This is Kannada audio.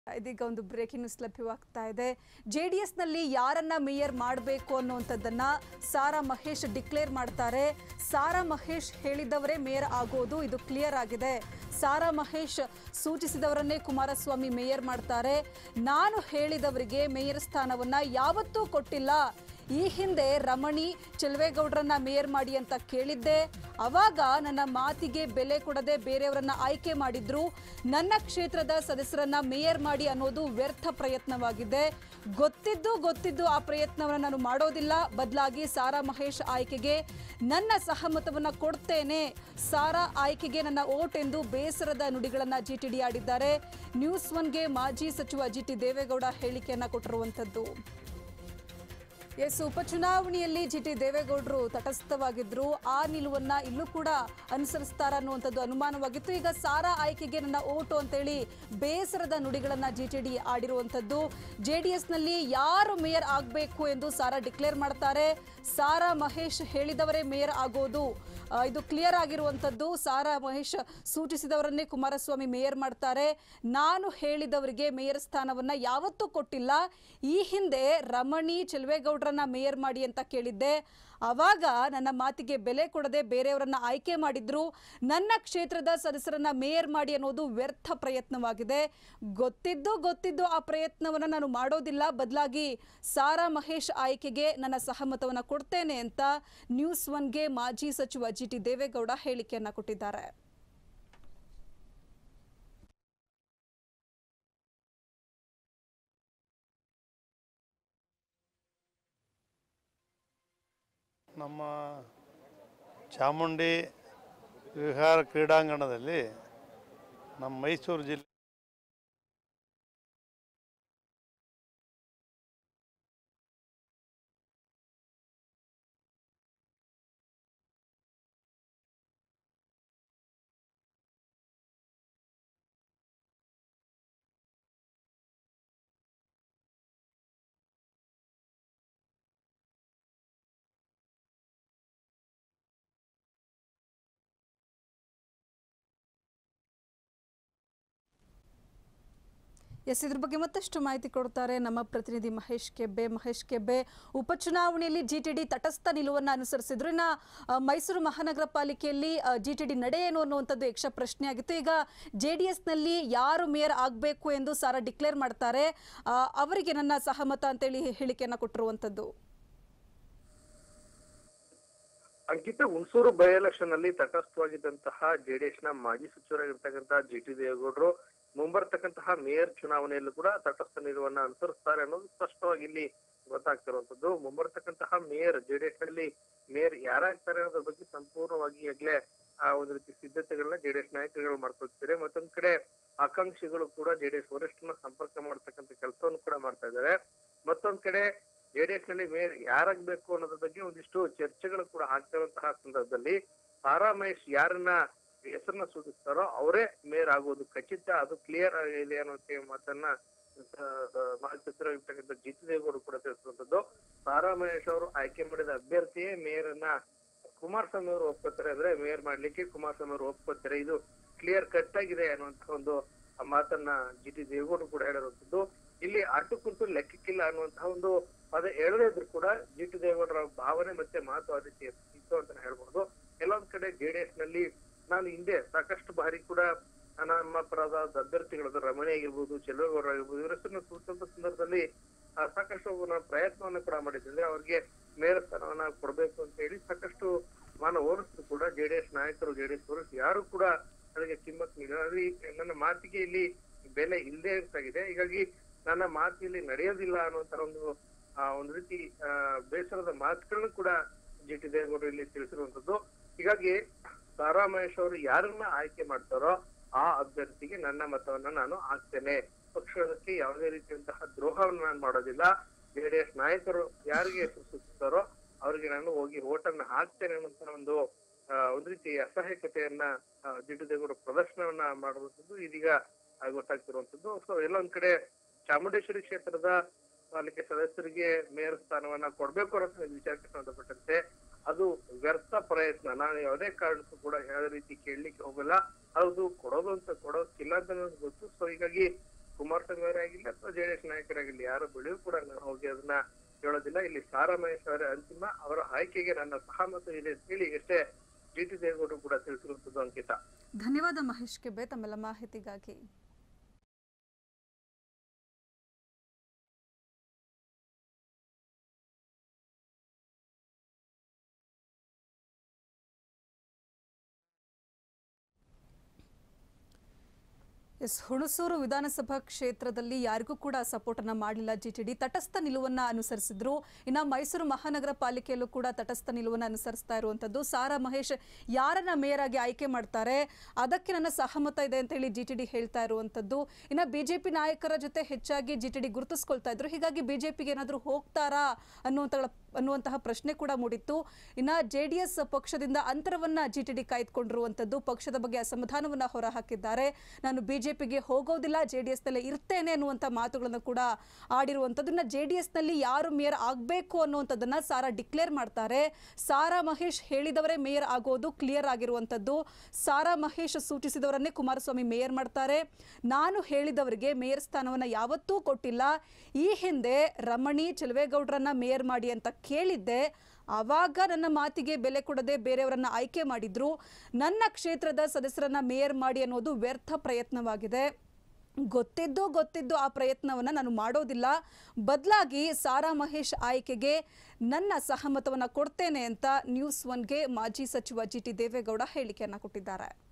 ಇದೀಗ ಒಂದು ಬ್ರೇಕಿಂಗ್ ನ್ಯೂಸ್ ಲಭ್ಯವಾಗ್ತಾ ಇದೆ ಜೆ ಡಿ ಎಸ್ನಲ್ಲಿ ಯಾರನ್ನ ಮೇಯರ್ ಮಾಡಬೇಕು ಅನ್ನುವಂಥದ್ದನ್ನ ಸಾರಾ ಮಹೇಶ್ ಡಿಕ್ಲೇರ್ ಮಾಡ್ತಾರೆ ಸಾರಾ ಮಹೇಶ್ ಹೇಳಿದವರೇ ಮೇಯರ್ ಆಗೋದು ಇದು ಕ್ಲಿಯರ್ ಆಗಿದೆ ಸಾರಾ ಮಹೇಶ್ ಸೂಚಿಸಿದವರನ್ನೇ ಕುಮಾರಸ್ವಾಮಿ ಮೇಯರ್ ಮಾಡ್ತಾರೆ ನಾನು ಹೇಳಿದವರಿಗೆ ಮೇಯರ್ ಸ್ಥಾನವನ್ನ ಯಾವತ್ತೂ ಕೊಟ್ಟಿಲ್ಲ ಈ ಹಿಂದೆ ರಮಣಿ ಚೆಲುವೇಗೌಡರನ್ನ ಮೇಯರ್ ಮಾಡಿ ಅಂತ ಕೇಳಿದ್ದೆ ಅವಾಗ ನನ್ನ ಮಾತಿಗೆ ಬೆಲೆ ಕೊಡದೆ ಬೇರೆಯವರನ್ನ ಆಯ್ಕೆ ಮಾಡಿದ್ರು ನನ್ನ ಕ್ಷೇತ್ರದ ಸದಸ್ಯರನ್ನ ಮೇಯರ್ ಮಾಡಿ ಅನ್ನೋದು ವ್ಯರ್ಥ ಪ್ರಯತ್ನವಾಗಿದೆ ಗೊತ್ತಿದ್ದು ಗೊತ್ತಿದ್ದು ಆ ಪ್ರಯತ್ನವನ್ನು ನಾನು ಮಾಡೋದಿಲ್ಲ ಬದಲಾಗಿ ಸಾರಾ ಮಹೇಶ್ ಆಯ್ಕೆಗೆ ನನ್ನ ಸಹಮತವನ್ನ ಕೊಡ್ತೇನೆ ಸಾರಾ ಆಯ್ಕೆಗೆ ನನ್ನ ಓಟ್ ಎಂದು ಬೇಸರದ ನುಡಿಗಳನ್ನ ಜಿಟಿಡಿ ಆಡಿದ್ದಾರೆ ನ್ಯೂಸ್ ಒನ್ಗೆ ಮಾಜಿ ಸಚಿವ ಜಿಟಿ ದೇವೇಗೌಡ ಹೇಳಿಕೆಯನ್ನ ಕೊಟ್ಟಿರುವಂತದ್ದು ಎಸ್ ಉಪಚುನಾವಣೆಯಲ್ಲಿ ಜಿ ಟಿ ದೇವೇಗೌಡರು ತಟಸ್ಥವಾಗಿದ್ರು ಆ ನಿಲುವನ್ನ ಇಲ್ಲೂ ಕೂಡ ಅನುಸರಿಸ್ತಾರ ಅನ್ನುವಂಥದ್ದು ಅನುಮಾನವಾಗಿತ್ತು ಈಗ ಸಾರಾ ಆಯ್ಕೆಗೆ ನನ್ನ ಓಟು ಅಂತೇಳಿ ಬೇಸರದ ನುಡಿಗಳನ್ನ ಜಿ ಟಿ ಡಿ ಆಡಿರುವಂಥದ್ದು ಜೆ ಡಿ ಎಸ್ನಲ್ಲಿ ಯಾರು ಮೇಯರ್ ಆಗಬೇಕು ಎಂದು ಸಾರಾ ಡಿಕ್ಲೇರ್ ಮಾಡ್ತಾರೆ ಸಾರಾ ಮಹೇಶ್ ಹೇಳಿದವರೇ ಮೇಯರ್ ಆಗೋದು ಆ, ಇದು ಕ್ಲಿಯರ್ ಆಗಿರುವಂಥದ್ದು ಸಾರಾ ಮಹೇಶ್ ಸೂಚಿಸಿದವರನ್ನೇ ಕುಮಾರಸ್ವಾಮಿ ಮೇಯರ್ ಮಾಡ್ತಾರೆ ನಾನು ಹೇಳಿದವರಿಗೆ ಮೇಯರ್ ಸ್ಥಾನವನ್ನ ಯಾವತ್ತೂ ಕೊಟ್ಟಿಲ್ಲ ಈ ಹಿಂದೆ ರಮಣಿ ಚೆಲುವೇಗೌಡರನ್ನ ಮೇಯರ್ ಮಾಡಿ ಅಂತ ಕೇಳಿದ್ದೆ ಅವಾಗ ನನ್ನ ಮಾತಿಗೆ ಬೆಲೆ ಕೊಡದೆ ಬೇರೆಯವರನ್ನ ಆಯ್ಕೆ ಮಾಡಿದ್ರು ನನ್ನ ಕ್ಷೇತ್ರದ ಸದಸ್ಯರನ್ನ ಮೇಯರ್ ಮಾಡಿ ಅನ್ನೋದು ವ್ಯರ್ಥ ಪ್ರಯತ್ನವಾಗಿದೆ ಗೊತ್ತಿದ್ದು ಗೊತ್ತಿದ್ದು ಆ ಪ್ರಯತ್ನವನ್ನು ನಾನು ಮಾಡೋದಿಲ್ಲ ಬದಲಾಗಿ ಸಾರಾ ಮಹೇಶ್ ಆಯ್ಕೆಗೆ ನನ್ನ ಸಹಮತವನ್ನು ಕೊಡ್ತೇನೆ ಅಂತ ನ್ಯೂಸ್ ಒನ್ಗೆ ಮಾಜಿ ಸಚಿವ ಜಿ ಟಿ ದೇವೇಗೌಡ ಹೇಳಿಕೆಯನ್ನ ಕೊಟ್ಟಿದ್ದಾರೆ ನಮ್ಮ ಚಾಮುಂಡಿ ವಿಹಾರ ಕ್ರೀಡಾಂಗಣದಲ್ಲಿ ನಮ್ಮ ಮೈಸೂರು ಜಿಲ್ಲೆ ಎಸ್ ಇದ್ರ ಬಗ್ಗೆ ಮತ್ತಷ್ಟು ಮಾಹಿತಿ ಕೊಡ್ತಾರೆ ನಮ್ಮ ಪ್ರತಿನಿಧಿ ಮಹೇಶ್ ಕೆಬ್ಬೆ ಮಹೇಶ್ ಕೆಬ್ಬೆ ಉಪಚುನಾವಣೆಯಲ್ಲಿ ಜಿ ಟಿ ಡಿ ತಟಸ್ಥ ನಿಲುವನ್ನು ಅನುಸರಿಸಿದ್ರು ಇನ್ನು ಆ, ಮೈಸೂರು ಮಹಾನಗರ ಪಾಲಿಕೆಯಲ್ಲಿ ಜಿ ಟಿ ಡಿ ನಡೆ ಏನು ಅನ್ನುವಂಥದ್ದು ಯಕ್ಷ ಪ್ರಶ್ನೆ ಆಗಿತ್ತು ಈಗ ಜೆ ಡಿ ಎಸ್ನಲ್ಲಿ ಯಾರು ಮೇಯರ್ ಆಗಬೇಕು ಎಂದು ಸಾರಾ ಡಿಕ್ಲೇರ್ ಮಾಡ್ತಾರೆ ಆ, ಅವರಿಗೆ ನನ್ನ ಸಹಮತ ಅಂತೇಳಿ ಹೇಳಿಕೆಯನ್ನು ಕೊಟ್ಟಿರುವಂಥದ್ದು ಅಂಕಿತ ಹುಣಸೂರು ಬೈ ಎಲೆಕ್ಷನ್ ಅಲ್ಲಿ ತಟಸ್ಥವಾಗಿದ್ದಂತಹ ಜೆಡಿಎಸ್ ನ ಮಾಜಿ ಸಚಿವರಾಗಿರ್ತಕ್ಕಂತಹ ಜಿ ಟಿ ದೇವೇಗೌಡರು ಮುಂಬರ್ತಕ್ಕಂತಹ ಮೇಯರ್ ಚುನಾವಣೆಯಲ್ಲೂ ಕೂಡ ತಟಸ್ಥ ನಿಲುವನ್ನ ಅನುಸರಿಸ್ತಾರೆ ಅನ್ನೋದು ಸ್ಪಷ್ಟವಾಗಿ ಇಲ್ಲಿ ಗೊತ್ತಾಗ್ತಿರುವಂತದ್ದು ಮುಂಬರ್ತಕ್ಕಂತಹ ಮೇಯರ್ ಜೆಡಿಎಸ್ ನಲ್ಲಿ ಮೇಯರ್ ಯಾರಾಗ್ತಾರೆ ಅನ್ನೋದ್ರ ಬಗ್ಗೆ ಸಂಪೂರ್ಣವಾಗಿ ಈಗಲೇ ಆ ಒಂದು ರೀತಿ ಸಿದ್ಧತೆಗಳನ್ನ ಜೆಡಿಎಸ್ ನಾಯಕರುಗಳು ಮಾಡ್ಕೊಳ್ತಿದ್ದಾರೆ ಮತ್ತೊಂದ್ ಕಡೆ ಆಕಾಂಕ್ಷಿಗಳು ಕೂಡ ಜೆಡಿಎಸ್ ವರಿಷ್ಠನ ಸಂಪರ್ಕ ಮಾಡ್ತಕ್ಕಂಥ ಕೆಲಸವನ್ನು ಕೂಡ ಮಾಡ್ತಾ ಇದ್ದಾರೆ ಮತ್ತೊಂದ್ ಕಡೆ ಜೆಡಿಎಸ್ ನಲ್ಲಿ ಮೇಯರ್ ಯಾರಾಗ್ಬೇಕು ಅನ್ನೋದ್ರ ಬಗ್ಗೆ ಒಂದಿಷ್ಟು ಚರ್ಚೆಗಳು ಕೂಡ ಆಗ್ತಿರುವಂತಹ ಸಂದರ್ಭದಲ್ಲಿ ಸಾರಾ ಮಹೇಶ್ ಯಾರನ್ನ ಹೆಸರನ್ನ ಸೂಚಿಸ್ತಾರೋ ಅವರೇ ಮೇಯರ್ ಆಗೋದು ಖಚಿತ ಅದು ಕ್ಲಿಯರ್ ಆಗಿದೆ ಅನ್ನೋಕೆ ಮಾತನ್ನ ಆ, ಆ, ಮಾಜಿ ಸಚಿವರಾಗಿರ್ತಕ್ಕಂಥ ಜಿ ಟಿ ದೇವೇಗೌಡರು ಕೂಡ ತಿಳಿಸುವಂತದ್ದು ಸಾರಾ ಮಹೇಶ್ ಅವರು ಆಯ್ಕೆ ಮಾಡಿದ ಅಭ್ಯರ್ಥಿಯೇ ಮೇಯರ್ ಅನ್ನ ಕುಮಾರಸ್ವಾಮಿ ಅವರು ಒಪ್ಕೋತಾರೆ ಅಂದ್ರೆ ಮೇಯರ್ ಮಾಡ್ಲಿಕ್ಕೆ ಕುಮಾರಸ್ವಾಮಿ ಅವರು ಒಪ್ಕೋತಾರೆ ಇದು ಕ್ಲಿಯರ್ ಕಟ್ ಆಗಿದೆ ಅನ್ನುವಂತ ಒಂದು ಆ ಮಾತನ್ನ ಜಿ ಟಿ ದೇವೇಗೌಡರು ಕೂಡ ಹೇಳಿರುವಂತದ್ದು ಇಲ್ಲಿ ಅಟ್ಟು ಕುಂಟು ಲೆಕ್ಕಕ್ಕಿಲ್ಲ ಅನ್ನುವಂತಹ ಒಂದು ಪದ ಹೇಳದೇ ಇದ್ರು ಕೂಡ ಜಿ ಟಿ ದೇವೇಗೌಡರ ಭಾವನೆ ಮತ್ತೆ ಮಾತು ಆ ರೀತಿ ಇತ್ತು ಅಂತ ಹೇಳ್ಬಹುದು ಕೆಲವೊಂದ್ ಕಡೆ ಜೆಡಿಎಸ್ ನಲ್ಲಿ ನಾನು ಹಿಂದೆ ಸಾಕಷ್ಟು ಬಾರಿ ಕೂಡ ನಮ್ಮ ಪರದ ಅಭ್ಯರ್ಥಿಗಳಾದ ರಮಣಿ ಆಗಿರ್ಬೋದು ಚೆಲುವೇಗೌಡರು ಆಗಿರ್ಬೋದು ಇವರ ಹೆಸರನ್ನು ಸೂಚಿಸುವಂತ ಸಂದರ್ಭದಲ್ಲಿ ಆ, ಸಾಕಷ್ಟು ನಾವು ಪ್ರಯತ್ನವನ್ನ ಕೂಡ ಮಾಡಿದ್ರೆ ಅವ್ರಿಗೆ ಮೇಯರ್ ಸ್ಥಾನವನ್ನ ಕೊಡ್ಬೇಕು ಅಂತ ಹೇಳಿ ಸಾಕಷ್ಟು ಮಾನ ಓಡಿಸಿದ್ರು ಕೂಡ ಜೆಡಿಎಸ್ ನಾಯಕರು ಜೆಡಿಎಸ್ ವರಿಷ್ಠರು ಯಾರು ಕೂಡ ಅದಕ್ಕೆ ಕಿಮ್ಮತ್ ನೀಡಿಲ್ಲ ಆದ್ರೆ ಈ ನನ್ನ ಮಾತಿಗೆ ಇಲ್ಲಿ ಬೆಲೆ ಇಲ್ಲದೆ ಇರ್ತಾಗಿದೆ ಹೀಗಾಗಿ ನನ್ನ ಮಾತು ಇಲ್ಲಿ ನಡೆಯೋದಿಲ್ಲ ಅನ್ನುವಂತ ಒಂದು ಆ ಒಂದು ರೀತಿ ಆ ಬೇಸರದ ಮಾತುಗಳನ್ನು ಕೂಡ ಜಿ ಟಿ ದೇವೇಗೌಡರು ಇಲ್ಲಿ ತಿಳಿಸಿರುವಂತದ್ದು ಹೀಗಾಗಿ ಸಾರಾ ಮಹೇಶ್ ಅವರು ಯಾರನ್ನ ಆಯ್ಕೆ ಮಾಡ್ತಾರೋ ಆ ಅಭ್ಯರ್ಥಿಗೆ ನನ್ನ ಮತವನ್ನ ನಾನು ಹಾಕ್ತೇನೆ ಪಕ್ಷಕ್ಕೆ ಯಾವುದೇ ರೀತಿಯಂತಹ ದ್ರೋಹವನ್ನು ನಾನು ಮಾಡೋದಿಲ್ಲ ಜೆಡಿಎಸ್ ನಾಯಕರು ಯಾರಿಗೆ ಹೆಸರು ಸೂಚಿಸ್ತಾರೋ ಅವರಿಗೆ ನಾನು ಹೋಗಿ ಓಟನ್ನ ಹಾಕ್ತೇನೆ ಅನ್ನುವಂತ ಒಂದು ಆ, ಒಂದು ರೀತಿ ಅಸಹಾಯಕತೆಯನ್ನ ಜಿ ಟಿ ದೇವೇಗೌಡ ಪ್ರದರ್ಶನವನ್ನ ಮಾಡುವಂತದ್ದು ಇದೀಗ ಆ, ಗೊತ್ತಾಗ್ತಿರುವಂತದ್ದು ಸೊ ಎಲ್ಲೊಂದ್ ಕಡೆ ಚಾಮುಂಡೇಶ್ವರಿ ಕ್ಷೇತ್ರದ ಪಾಲಿಕೆ ಸದಸ್ಯರಿಗೆ ಮೇಯರ್ ಸ್ಥಾನವನ್ನ ಕೊಡ್ಬೇಕು ಅನ್ನೋ ವಿಚಾರಕ್ಕೆ ಸಂಬಂಧಪಟ್ಟಂತೆ ಅದು ವ್ಯರ್ಥ ಪ್ರಯತ್ನ ನಾನು ಯಾವುದೇ ಕಾರಣಕ್ಕೂ ಕೂಡ ಯಾವುದೇ ರೀತಿ ಕೇಳಲಿಕ್ಕೆ ಹೋಗಲ್ಲ ಅದು ಕೊಡೋದು ಅಂತ ಕೊಡೋಕ್ಕಿಲ್ಲ ಅಂತ ನನಗೆ ಗೊತ್ತು ಸೊ ಹೀಗಾಗಿ ಕುಮಾರಸ್ವಾಮಿ ಅವರೇ ಆಗಿಲ್ಲ ಅಥವಾ ಜೆಡಿಎಸ್ ನಾಯಕರಾಗಿರ್ಲಿ ಯಾರ ಬಳಿಯೂ ಕೂಡ ನಾನು ಹೋಗಿ ಅದನ್ನ ಹೇಳೋದಿಲ್ಲ ಇಲ್ಲಿ ಸಾರಾ ಮಹೇಶ್ ಅವರೇ ಅಂತಿಮ ಅವರ ಆಯ್ಕೆಗೆ ನನ್ನ ಸಹಮತ ಇದೆ ಅಂತ ಹೇಳಿ ಅಷ್ಟೇ ಜಿ ಟಿ ದೇವೇಗೌಡರು ಕೂಡ ತಿಳಿಸಿರುವಂತದ್ದು ಅಂಕಿತ ಧನ್ಯವಾದ ಮಹೇಶ್ ಕೆಬ್ಬೆ ತಮ್ಮೆಲ್ಲ ಮಾಹಿತಿಗಾಗಿ ಎಸ್ ಹುಣಸೂರು ವಿಧಾನಸಭಾ ಕ್ಷೇತ್ರದಲ್ಲಿ ಯಾರಿಗೂ ಕೂಡ ಸಪೋರ್ಟ್ ಅನ್ನ ಮಾಡಲಿಲ್ಲ ಜಿಟಿಡಿ ತಟಸ್ಥ ನಿಲುವನ್ನ ಅನುಸರಿಸಿದ್ರು ಇನ್ನ ಮೈಸೂರು ಮಹಾನಗರ ಪಾಲಿಕೆಯಲ್ಲೂ ಕೂಡ ತಟಸ್ಥ ನಿಲುವನ್ನ ಅನುಸರಿಸ್ತಾ ಇರುವಂತದ್ದು ಸಾರಾ ಮಹೇಶ್ ಯಾರನ್ನ ಮೇಯರ್ ಆಗಿ ಆಯ್ಕೆ ಮಾಡ್ತಾರೆ ಅದಕ್ಕೆ ನನ್ನ ಸಹಮತ ಇದೆ ಅಂತ ಹೇಳಿ ಜಿಟಿಡಿ ಹೇಳ್ತಾ ಇರುವಂತದ್ದು ಇನ್ನ ಬಿಜೆಪಿ ನಾಯಕರ ಜೊತೆ ಹೆಚ್ಚಾಗಿ ಜಿಟಿಡಿ ಗುರುತಿಸ್ಕೊಳ್ತಾ ಇದ್ರು ಹೀಗಾಗಿ ಬಿಜೆಪಿಗೆ ಏನಾದರೂ ಹೋಗ್ತಾರಾ ಅನ್ನುವಂತ ಅನ್ನುವಂತಹ ಪ್ರಶ್ನೆ ಕೂಡ ಮೂಡಿತ್ತು ಇನ್ನ ಜೆ ಡಿ ಎಸ್ ಪಕ್ಷದಿಂದ ಅಂತರವನ್ನ ಜಿಟಿಡಿ ಕಾಯ್ದುಕೊಂಡಿರುವಂತದ್ದು ಪಕ್ಷದ ಬಗ್ಗೆ ಅಸಮಾಧಾನವನ್ನ ಹೊರಹಾಕಿದ್ದಾರೆ ನಾನು ಬಿಜೆಪಿಗೆ ಹೋಗೋದಿಲ್ಲ ಜೆ ಡಿ ಎಸ್ನಲ್ಲೇ ಇರ್ತೇನೆ ಅನ್ನುವಂಥ ಮಾತುಗಳನ್ನು ಕೂಡ ಆಡಿರುವಂಥದ್ದು ಇನ್ನು ಜೆ ಡಿ ಎಸ್ನಲ್ಲಿ ಯಾರು ಮೇಯರ್ ಆಗಬೇಕು ಅನ್ನುವಂಥದ್ದನ್ನ ಸಾರಾ ಡಿಕ್ಲೇರ್ ಮಾಡ್ತಾರೆ ಸಾರಾ ಮಹೇಶ್ ಹೇಳಿದವರೇ ಮೇಯರ್ ಆಗೋದು ಕ್ಲಿಯರ್ ಆಗಿರುವಂಥದ್ದು ಸಾರಾ ಮಹೇಶ್ ಸೂಚಿಸಿದವರನ್ನೇ ಕುಮಾರಸ್ವಾಮಿ ಮೇಯರ್ ಮಾಡ್ತಾರೆ ನಾನು ಹೇಳಿದವರಿಗೆ ಮೇಯರ್ ಸ್ಥಾನವನ್ನು ಯಾವತ್ತೂ ಕೊಟ್ಟಿಲ್ಲ ಈ ಹಿಂದೆ ರಮಣಿ ಚೆಲುವೇಗೌಡರನ್ನ ಮೇಯರ್ ಮಾಡಿ ಅಂತ ಕೇಳಿದ್ದೆ ಆವಾಗ ನನ್ನ ಮಾತಿಗೆ ಬೆಲೆ ಕೊಡದೆ ಬೇರೆಯವರನ್ನ ಆಯ್ಕೆ ಮಾಡಿದ್ರು ನನ್ನ ಕ್ಷೇತ್ರದ ಸದಸ್ಯರನ್ನ ಮೇಯರ್ ಮಾಡಿ ಅನ್ನೋದು ವ್ಯರ್ಥ ಪ್ರಯತ್ನವಾಗಿದೆ ಗೊತ್ತಿದ್ದು ಗೊತ್ತಿದ್ದು ಆ ಪ್ರಯತ್ನವನ್ನು ನಾನು ಮಾಡೋದಿಲ್ಲ ಬದಲಾಗಿ ಸಾರಾ ಮಹೇಶ್ ಆಯ್ಕೆಗೆ ನನ್ನ ಸಹಮತವನ್ನು ಕೊಡ್ತೇನೆ ಅಂತ ನ್ಯೂಸ್ ಒನ್ಗೆ ಮಾಜಿ ಸಚಿವ ಜಿ ಟಿ ದೇವೇಗೌಡ ಹೇಳಿಕೆಯನ್ನು ಕೊಟ್ಟಿದ್ದಾರೆ